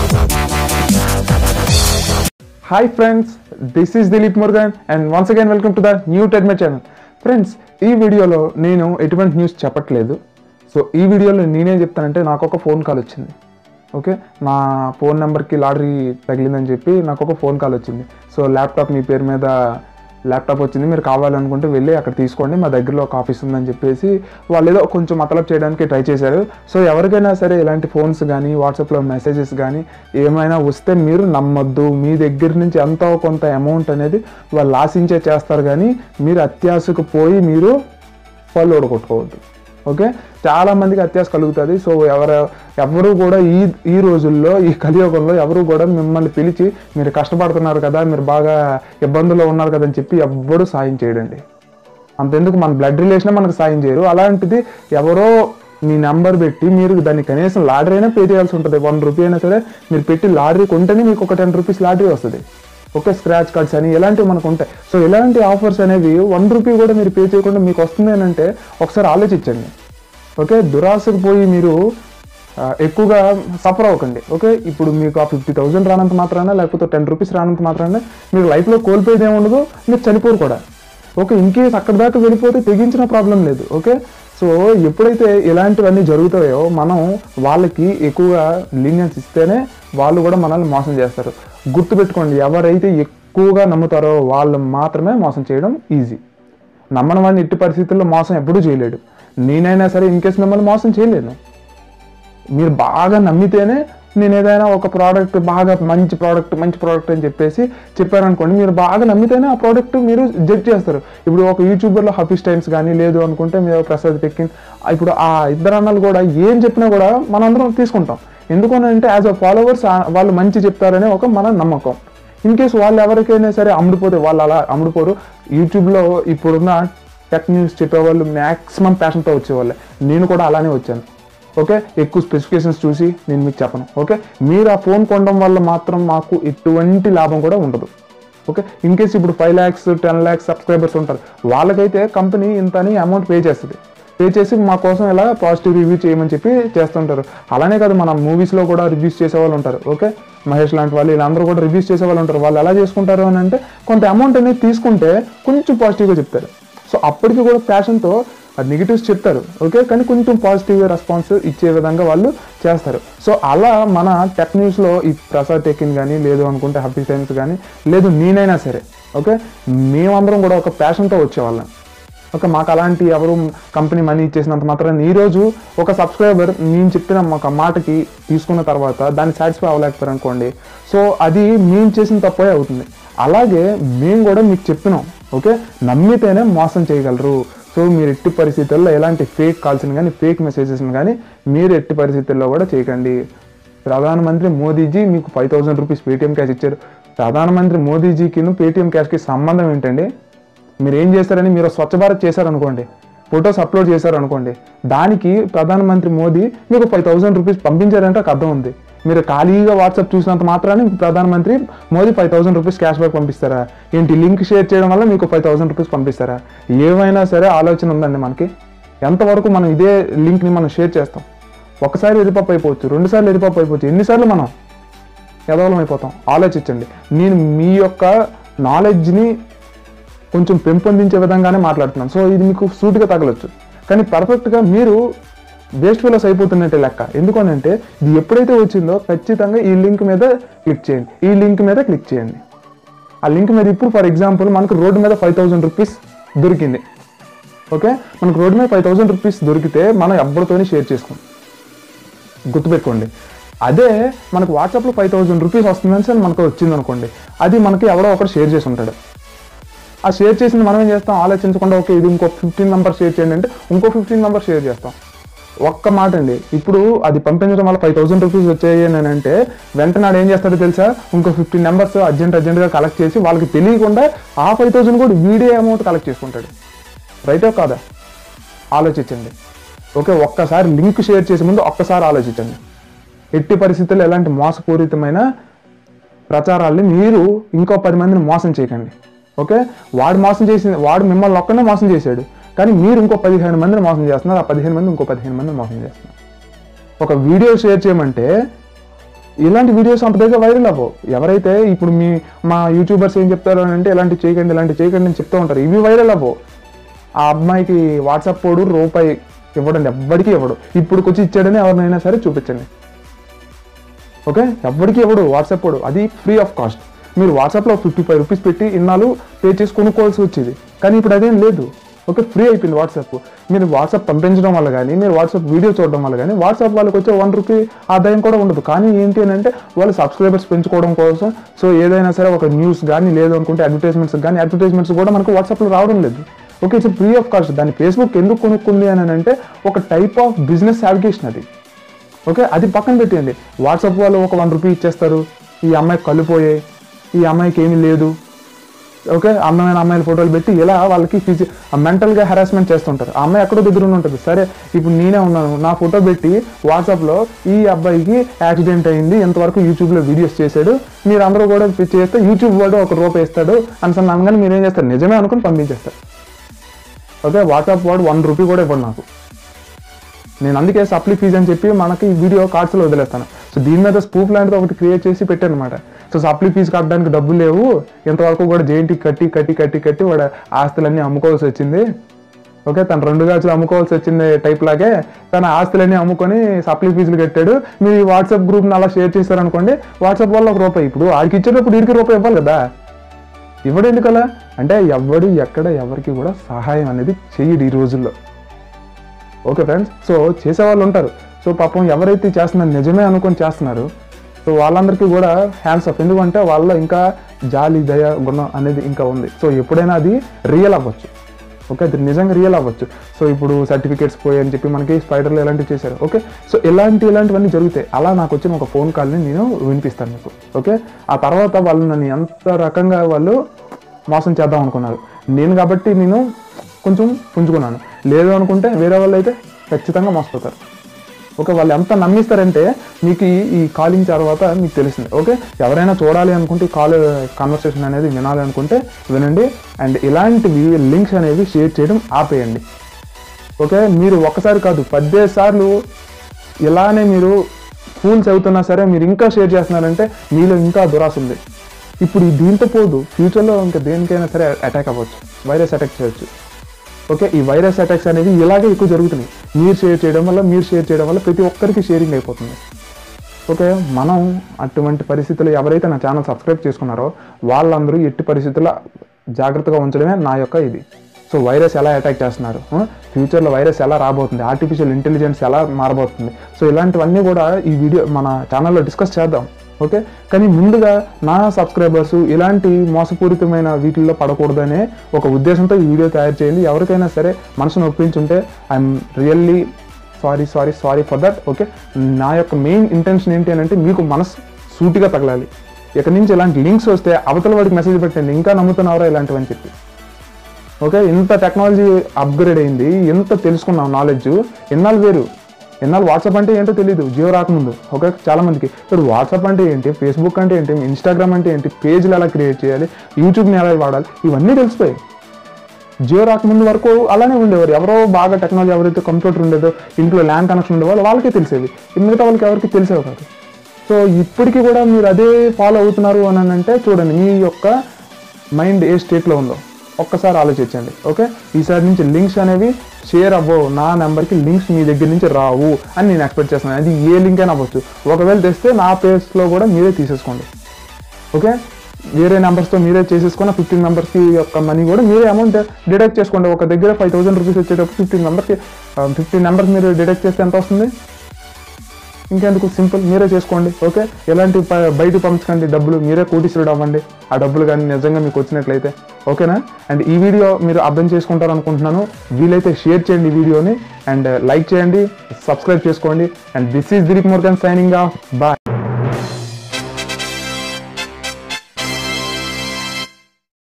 hi friends this is Dilip Murugan and once again welcome to the new టెడ్మే channel friends ఈ వీడియోలో నేను ఎటువంటి న్యూస్ చెప్పట్లేదు సో ఈ వీడియోలో నేనేం చెప్తానంటే నాకు ఒక ఫోన్ కాల్ వచ్చింది ఓకే నా ఫోన్ నెంబర్కి లాటరీ తగిలిందని చెప్పి నాకు ఒక ఫోన్ కాల్ వచ్చింది సో ల్యాప్టాప్ మీ పేరు మీద ల్యాప్టాప్ వచ్చింది మీరు కావాలనుకుంటే వెళ్ళి అక్కడ తీసుకోండి మా దగ్గరలో ఒక ఆఫీస్ ఉందని చెప్పేసి వాళ్ళు ఏదో కొంచెం మతలబ్ చేయడానికి ట్రై చేశారు సో ఎవరికైనా సరే ఇలాంటి ఫోన్స్ కానీ వాట్సాప్లో మెసేజెస్ కానీ ఏమైనా వస్తే మీరు నమ్మొద్దు మీ దగ్గర నుంచి ఎంతో కొంత అమౌంట్ అనేది వాళ్ళు ఆశించే చేస్తారు కానీ మీరు అత్యాశకు పోయి మీరు పళ్ళు ఓడగొట్టుకోవద్దు ఓకే చాలా మందికి అత్యాశ కలుగుతుంది సో ఎవరు ఎవరు కూడా ఈ ఈ రోజుల్లో ఈ కలియుగంలో ఎవరు కూడా మిమ్మల్ని పిలిచి మీరు కష్టపడుతున్నారు కదా మీరు బాగా ఇబ్బందుల్లో ఉన్నారు కదా అని చెప్పి ఎవ్వడు సాయం చేయడండి అంతెందుకు మన బ్లడ్ రిలేషన్ మనకు సాయం చేయరు అలాంటిది ఎవరో మీ నెంబర్ పెట్టి మీరు దాన్ని కనీసం లాటరీ అయినా పే చేయాల్సి ఉంటుంది వన్ రూపీ అయినా సరే మీరు పెట్టి లాటరీ కొంటేనే మీకు ఒక టెన్ రూపీస్ లాటరీ వస్తుంది ఓకే స్క్రాచ్ కార్డ్స్ అని ఇలాంటివి మనకు ఉంటాయి సో ఇలాంటి ఆఫర్స్ అనేవి వన్ రూపీ కూడా మీరు పే చేయకుండా మీకు వస్తుంది అని అంటే ఒకసారి ఆలోచించండి ఓకే దురాశకు పోయి మీరు ఆ, ఎక్కువగా సఫర్ అవ్వకండి ఓకే ఇప్పుడు మీకు ఆ ఫిఫ్టీ థౌసండ్ రానంత మాత్రాన లేకపోతే టెన్ రూపీస్ రానంత మాత్రాన మీకు లైఫ్లో కోల్పోయేది ఏమి ఉండదు మీరు చనిపోరు కూడా ఓకే ఇన్ కేస్ అక్కడ దాకా వెళ్ళిపోతే తెగించిన ప్రాబ్లం లేదు ఓకే సో ఎప్పుడైతే ఇలాంటివన్నీ జరుగుతాయో మనం వాళ్ళకి ఎక్కువగా లీనియన్స్ ఇస్తేనే వాళ్ళు కూడా మనల్ని మోసం చేస్తారు గుర్తుపెట్టుకోండి ఎవరైతే ఎక్కువగా నమ్ముతారో వాళ్ళు మాత్రమే మోసం చేయడం ఈజీ నమ్మని వాడిని ఎట్టి పరిస్థితుల్లో మోసం ఎప్పుడూ చేయలేడు నేనైనా సరే ఇన్ కేసు మిమ్మల్ని మోసం చేయలేను మీరు బాగా నమ్మితేనే నేను ఏదైనా ఒక ప్రోడక్ట్ బాగా మంచి ప్రోడక్ట్ మంచి ప్రోడక్ట్ అని చెప్పేసి చెప్పారనుకోండి మీరు బాగా నమ్మితేనే ఆ ప్రోడక్ట్ మీరు జడ్జ్ చేస్తారు ఇప్పుడు ఒక యూట్యూబర్లో హఫీస్ టైమ్స్ కానీ లేదు అనుకుంటే మీరు ప్రసాద్ పెక్కిన్ ఇప్పుడు ఆ ఇద్దరు అన్నలు కూడా ఏం చెప్పినా కూడా మనందరం తీసుకుంటాం ఎందుకు అని అంటే యాజ్ అ ఫాలోవర్స్ వాళ్ళు మంచి చెప్తారనే ఒక మన నమ్మకం ఇన్ కేసు వాళ్ళు ఎవరికైనా సరే అమ్ముడిపోతే వాళ్ళు అలా అమ్ముడిపోరు యూట్యూబ్లో ఇప్పుడున్న టెక్ న్యూస్ చెప్పేవాళ్ళు మ్యాక్సిమం ప్యాషన్తో వచ్చేవాళ్ళే నేను కూడా అలానే వచ్చాను ఓకే ఎక్కువ స్పెసిఫికేషన్స్ చూసి నేను మీకు చెప్పను ఓకే మీరు ఆ ఫోన్ కొనడం వల్ల మాత్రం మాకు ఎటువంటి లాభం కూడా ఉండదు ఓకే ఇన్ కేస్ ఇప్పుడు five lakhs ten lakhs subscribers ఉంటారు వాళ్ళకైతే కంపెనీ ఇంత అని అమౌంట్ పే చేస్తుంది పే చేసి మా కోసం ఇలా పాజిటివ్ రివ్యూ చేయమని చెప్పి చేస్తుంటారు అలానే కాదు మన మూవీస్లో కూడా రివ్యూస్ చేసే వాళ్ళు ఉంటారు ఓకే మహేష్ లాంటి వాళ్ళు వీళ్ళందరూ కూడా రివ్యూస్ చేసే వాళ్ళు ఉంటారు వాళ్ళు ఎలా చేసుకుంటారు అని అంటే కొంత అమౌంట్ అనేది తీసుకుంటే కొంచెం పాజిటివ్గా చెప్తారు సో అప్పటికి కూడా ప్యాషన్తో నెగిటివ్స్ చెప్తారు ఓకే కానీ కొంచెం పాజిటివ్ రెస్పాన్స్ ఇచ్చే విధంగా వాళ్ళు చేస్తారు సో అలా మన టెక్ న్యూస్లో ఈ ప్రసాద్ టెక్కిన్ కానీ లేదు అనుకుంటే హ్యాపీ టైమ్స్ కానీ లేదు నేనైనా సరే ఓకే మేమందరం కూడా ఒక ప్యాషన్తో వచ్చేవాళ్ళం ఓకే మాకు అలాంటి ఎవరు కంపెనీ మనీ ఇచ్చేసినంత మాత్రం ఈ రోజు ఒక సబ్స్క్రైబర్ నేను చెప్పిన ఒక మాటకి తీసుకున్న తర్వాత దాన్ని సాటిస్ఫై అవ్వలేకపోయారు అనుకోండి సో అది మేము చేసిన తప్పే అవుతుంది అలాగే మేము కూడా మీకు చెప్పినాం ఓకే నమ్మితేనే మోసం చేయగలరు సో మీరు ఎట్టి పరిస్థితుల్లో ఎలాంటి ఫేక్ కాల్స్ని కానీ ఫేక్ మెసేజెస్ని కానీ మీరు ఎట్టి పరిస్థితుల్లో కూడా చేయకండి ప్రధానమంత్రి మోదీజీ మీకు five thousand rupees Paytm cash ఇచ్చారు ప్రధానమంత్రి మోదీజీకి పేటీఎం క్యాష్కి సంబంధం ఏంటండి మీరు ఏం చేస్తారని మీరు స్వచ్ఛ భారత్ చేశారనుకోండి ఫొటోస్ అప్లోడ్ చేశారనుకోండి దానికి ప్రధానమంత్రి మోదీ మీకు ఫైవ్ థౌసండ్ రూపీస్ పంపించారంటే ఒక అర్థం ఉంది మీరు ఖాళీగా వాట్సాప్ చూసినంత మాత్రాన్ని మీకు ప్రధానమంత్రి Modi five thousand rupees cash back పంపిస్తారా ఏంటి లింక్ షేర్ చేయడం వల్ల మీకు ఫైవ్ థౌసండ్ రూపీస్ పంపిస్తారా ఏమైనా సరే ఆలోచన ఉందండి మనకి ఎంతవరకు మనం ఇదే లింక్ని మనం షేర్ చేస్తాం ఒకసారి ఎరిపప్పు అయిపోవచ్చు రెండుసార్లు ఎరిపప్పు అయిపోవచ్చు ఎన్నిసార్లు మనం ఎదవలం అయిపోతాం ఆలోచించండి నేను మీ యొక్క నాలెడ్జ్ని కొంచెం పెంపొందించే విధంగానే మాట్లాడుతున్నాను సో ఇది మీకు సూటిగా తగలొచ్చు కానీ పర్ఫెక్ట్గా మీరు వేస్ట్ ఫెలోస్ అయిపోతున్నట్టే లెక్క ఎందుకనంటే ఇది ఎప్పుడైతే వచ్చిందో ఖచ్చితంగా ఈ లింక్ మీద క్లిక్ చేయండి ఈ లింక్ మీద క్లిక్ చేయండి ఆ లింక్ మీద ఇప్పుడు ఫర్ ఎగ్జాంపుల్ మనకు రోడ్డు మీద ఫైవ్ థౌసండ్ రూపీస్ దొరికింది ఓకే మనకు రోడ్డు మీద ఫైవ్ థౌసండ్ రూపీస్ దొరికితే మనం ఎవరితోని షేర్ చేసుకోం గుర్తుపెట్టుకోండి అదే మనకు వాట్సాప్లో ఫైవ్ థౌసండ్ రూపీస్ వస్తుందని సరే మనకు వచ్చింది అనుకోండి అది మనకి ఎవడో ఒకరు షేర్ చేసి ఉంటాడు ఆ షేర్ చేసింది మనం ఏం చేస్తాం ఆలోచించకుండా ఓకే ఇది ఇంకో ఫిఫ్టీన్ మెంబర్స్ షేర్ చేయండి అంటే ఇంకో ఫిఫ్టీన్ మెంబర్స్ షేర్ చేస్తాం ఒక్క మాట అండి ఇప్పుడు అది పంపించడం వల్ల ఫైవ్ థౌసండ్ రూపీస్ వచ్చాయి అని అంటే వెంటనే ఆడు ఏం చేస్తాడో తెలుసా ఇంకో ఫిఫ్టీన్ నెంబర్స్ అర్జెంట్ అర్జెంట్గా కలెక్ట్ చేసి వాళ్ళకి తెలియకుండా ఆ ఫైవ్ థౌసండ్ కూడా వీడియో అమౌంట్ కలెక్ట్ చేసుకుంటాడు రైటో కాదా ఆలోచించండి ఓకే ఒక్కసారి లింక్ షేర్ చేసే ముందు ఒక్కసారి ఆలోచించండి ఎట్టి పరిస్థితుల్లో ఎలాంటి మోసపూరితమైన ప్రచారాల్ని మీరు ఇంకో పది మందిని మోసం చేయకండి ఓకే వాడు మోసం చేసి వాడు మిమ్మల్ని ఒక్కనే మోసం చేశాడు కానీ మీరు ఇంకో పదిహేను మందిని మోసం చేస్తున్నారు ఆ పదిహేను మంది ఇంకో పదిహేను మందిని మోసం చేస్తున్నారు ఒక వీడియో షేర్ చేయమంటే ఇలాంటి వీడియోస్ అంత దగ్గర వైరల్ అవ్వవు ఎవరైతే ఇప్పుడు మీ మా యూట్యూబర్స్ ఏం చెప్తారు అని అంటే ఇలాంటి చేయకండి ఇలాంటి చేయకండి అని చెప్తూ ఉంటారు ఇవి వైరల్ అవ్వవు ఆ అమ్మాయికి వాట్సాప్ పోడు రూపాయి ఇవ్వడండి ఎవ్వడికి ఇవ్వడు ఇప్పుడు వచ్చి ఇచ్చాడని ఎవరినైనా సరే చూపించండి ఓకే ఎవ్వడికి ఇవ్వడు వాట్సాప్ పోడు అది ఫ్రీ ఆఫ్ కాస్ట్ మీరు వాట్సాప్లో ఫిఫ్టీ ఫైవ్ రూపీస్ పెట్టి ఇన్నాళ్ళు పే చేసి కొనుక్కోవాల్సి వచ్చేది కానీ ఇప్పుడు అదేం లేదు ఓకే ఫ్రీ అయిపోయింది వాట్సాప్ మీరు వాట్సాప్ పంపించడం వల్ల కానీ మీరు వాట్సాప్ వీడియో చూడడం వల్ల కానీ వాట్సాప్ వాళ్ళకి వచ్చే వన్ రూపీ ఆదాయం కూడా ఉండదు కానీ ఏంటి అని అంటే వాళ్ళు సబ్స్క్రైబర్స్ పెంచుకోవడం కోసం సో ఏదైనా సరే ఒక న్యూస్ కానీ లేదు అనుకుంటే అడ్వర్టైజ్మెంట్స్ కానీ అడ్వర్టైజ్మెంట్స్ కూడా మనకు వాట్సాప్లో రావడం లేదు okay it's free of cost దాన్ని ఫేస్బుక్ ఎందుకు కొనుక్కుంది అని అంటే ఒక టైప్ ఆఫ్ బిజినెస్ అప్లికేషన్ అది ఓకే అది పక్కన పెట్టేయండి వాట్సాప్ వాళ్ళు ఒక వన్ రూపీ ఇచ్చేస్తారు ఈ అమ్మాయికి కళ్ళు పోయాయి ఈ అమ్మాయికి ఏమీ లేదు ఓకే అందమైన అమ్మాయిల ఫోటోలు పెట్టి ఇలా వాళ్ళకి ఫిజి మెంటల్గా హెరాస్మెంట్ చేస్తుంటారు ఆ అమ్మాయి ఎక్కడో దగ్గర ఉండి ఉంటుంది సరే ఇప్పుడు నేనే ఉన్నాను నా ఫోటో పెట్టి వాట్సాప్లో ఈ అబ్బాయికి యాక్సిడెంట్ అయింది ఇంతవరకు యూట్యూబ్లో వీడియోస్ చేశాడు మీరు అందరూ కూడా చేస్తే యూట్యూబ్ వాడు ఒక రూపాయి ఇస్తాడు అని అనగానే మీరు ఏం చేస్తారు నిజమే అనుకుని పంపించేస్తారు ఓకే వాట్సాప్ వాడు వన్ రూపీ కూడా ఇవ్వడు నాకు నేను అందుకే సప్లీ ఫీజ్ అని చెప్పి మనకి ఈ వీడియో కార్డ్స్లో వదిలేస్తాను సో దీని మీద స్పూఫ్ లాంటిది ఒకటి క్రియేట్ చేసి పెట్టాను అనమాట సో సప్లీ ఫీజు కట్టడానికి డబ్బులు లేవు ఇంతవరకు కూడా జేఎన్టీ కట్టి కట్టి కట్టి కట్టి వాడు ఆస్తులన్నీ అమ్ముకోవాల్సి వచ్చింది ఓకే తను రెండు గాజులు అమ్ముకోవాల్సి వచ్చింది టైప్ లాగే తన ఆస్తులన్నీ అమ్ముకొని సప్లీ ఫీజులు కట్టాడు మీరు ఈ వాట్సాప్ గ్రూప్ని అలా షేర్ చేశారనుకోండి వాట్సాప్ వల్ల ఒక రూపాయి ఇప్పుడు ఆడికి ఇచ్చేటప్పుడు వీడికి రూపాయి ఇవ్వాలి కదా ఇవ్వడు ఎందుకలా అంటే ఎవడు ఎక్కడ ఎవరికి కూడా సహాయం అనేది చెయ్యడు ఈ రోజుల్లో ఓకే ఫ్రెండ్స్ సో చేసేవాళ్ళు ఉంటారు సో పాపం ఎవరైతే చేస్తున్నారు నిజమే అనుకొని చేస్తున్నారు సో వాళ్ళందరికీ కూడా హ్యాండ్స్ ఆఫ్ ఎందుకంటే వాళ్ళలో ఇంకా జాలి దయ గుణం అనేది ఇంకా ఉంది సో ఎప్పుడైనా అది రియల్ అవ్వచ్చు ఓకే అది నిజంగా రియల్ అవ్వచ్చు సో ఇప్పుడు సర్టిఫికేట్స్ పోయాయని చెప్పి మనకి స్పైడర్లు ఇలాంటివి చేశారు ఓకే సో ఇలాంటి ఇలాంటివన్నీ జరుగుతాయి అలా నాకు వచ్చిన ఒక ఫోన్ కాల్ని నేను వినిపిస్తాను మీకు ఓకే ఆ తర్వాత వాళ్ళు నన్ను ఎంత రకంగా వాళ్ళు మోసం చేద్దాం అనుకున్నారు నేను కాబట్టి నేను కొంచెం పుంజుకున్నాను లేదు అనుకుంటే వేరే వాళ్ళు అయితే ఖచ్చితంగా మోసపోతారు ఓకే వాళ్ళు ఎంత నమ్మిస్తారంటే మీకు ఈ ఈ కాలింగ్ తర్వాత మీకు తెలిసింది ఓకే ఎవరైనా చూడాలి అనుకుంటే ఈ కాల్ కన్వర్సేషన్ అనేది వినాలి అనుకుంటే వినండి అండ్ ఇలాంటివి లింక్స్ అనేవి షేర్ చేయడం ఆపేయండి ఓకే మీరు ఒక్కసారి కాదు పద్దెనిమిది సార్లు ఇలానే మీరు ఫూల్స్ అవుతున్నా సరే మీరు ఇంకా షేర్ చేస్తున్నారంటే మీలో ఇంకా దురాశ ఉంది ఇప్పుడు ఈ దీంతో పోదు ఫ్యూచర్లో ఇంకా దేనికైనా సరే అటాక్ అవ్వచ్చు వైరస్ అటాక్ చేయొచ్చు ఓకే ఈ వైరస్ అటాక్స్ అనేవి ఇలాగే ఎక్కువ జరుగుతున్నాయి మీరు షేర్ చేయడం వల్ల మీరు షేర్ చేయడం వల్ల ప్రతి ఒక్కరికి షేరింగ్ అయిపోతుంది ఓకే మనం అటువంటి పరిస్థితులు ఎవరైతే నా ఛానల్ సబ్స్క్రైబ్ చేసుకున్నారో వాళ్ళందరూ ఎట్టి పరిస్థితుల్లో జాగ్రత్తగా ఉంచడమే నా యొక్క ఇది సో వైరస్ ఎలా అటాక్ చేస్తున్నారు ఫ్యూచర్లో వైరస్ ఎలా రాబోతుంది ఆర్టిఫిషియల్ ఇంటెలిజెన్స్ ఎలా మారబోతుంది సో ఇలాంటివన్నీ కూడా ఈ వీడియో మన ఛానల్లో డిస్కస్ చేద్దాం ఓకే కానీ ముందుగా నా సబ్స్క్రైబర్స్ ఇలాంటి మోసపూరితమైన వీటిల్లో పడకూడదనే ఒక ఉద్దేశంతో ఈ వీడియో తయారు చేయండి ఎవరికైనా సరే మనసును ఒప్పించుంటే I'm really sorry sorry sorry for that okay నా యొక్క మెయిన్ ఇంటెన్షన్ ఏంటి అని అంటే మీకు మనసు సూటిగా తగలాలి ఇక్కడి నుంచి ఇలాంటి లింక్స్ వస్తే అవతల వాడికి మెసేజ్ పెట్టండి ఇంకా నమ్ముతున్నారా ఇలాంటివని చెప్పి ఓకే ఇంత టెక్నాలజీ అప్గ్రేడ్ అయింది ఎంత తెలుసుకున్నాం నాలెడ్జ్ ఎన్నాళ్ళు వేరు ఎన్నాళ్ళు వాట్సాప్ అంటే ఏంటో తెలియదు జియో రాకముందు ఓకే చాలా మందికి ఇప్పుడు వాట్సాప్ అంటే ఏంటి ఫేస్బుక్ అంటే ఏంటి ఇన్స్టాగ్రామ్ అంటే ఏంటి పేజ్లు ఎలా క్రియేట్ చేయాలి యూట్యూబ్ని ఎలా వాడాలి ఇవన్నీ తెలిసిపోయాయి జియో రాకముందు వరకు అలానే ఉండేవారు ఎవరో బాగా టెక్నాలజీ ఎవరైతే కంప్యూటర్ ఉండేదో ఇంట్లో ల్యాండ్ కనెక్షన్ ఉండేవాళ్ళు వాళ్ళకే తెలిసేది మిగతా వాళ్ళకి ఎవరికి తెలిసేవి కాదు సో ఇప్పటికీ కూడా మీరు అదే ఫాలో అవుతున్నారు అని అంటే చూడండి మీ యొక్క మైండ్ ఏ స్టేట్లో ఉందో ఒక్కసారి ఆలోచించండి ఓకే ఈసారి నుంచి లింక్స్ అనేవి షేర్ అవ్వవు నా నెంబర్కి లింక్స్ మీ దగ్గర నుంచి రావు అని నేను ఎక్స్పెక్ట్ చేస్తున్నాను అది ఏ లింక్ అయినా అవ్వచ్చు ఒకవేళ తెస్తే నా పేజ్లో కూడా మీరే తీసేసుకోండి ఓకే వేరే నెంబర్స్తో మీరే చేసేసుకున్న ఫిఫ్టీన్ మెంబర్స్కి యొక్క మనీ కూడా మీరే అమౌంట్ డిడక్ట్ చేసుకోండి ఒక దగ్గర ఫైవ్ థౌసండ్ రూపీస్ వచ్చేటప్పుడు ఫిఫ్టీన్ మెంబర్కి ఫిఫ్టీన్ నెంబర్స్ మీరు డిడక్ట్ చేస్తే ఎంత వస్తుంది ఇంకెందుకు సింపుల్ మీరే చేసుకోండి ఓకే ఎలాంటి ప- బయట పంపించకండి డబ్బులు మీరే కోటీశ్వరుడు అవ్వండి ఆ డబ్బులు కానీ నిజంగా మీకు వచ్చినట్లయితే ఓకేనా అండ్ ఈ వీడియో మీరు అర్థం చేసుకుంటారు అనుకుంటున్నాను వీలైతే షేర్ చేయండి ఈ వీడియోని అండ్ లైక్ చేయండి సబ్స్క్రైబ్ చేసుకోండి and this is Dilip Murugan signing off bye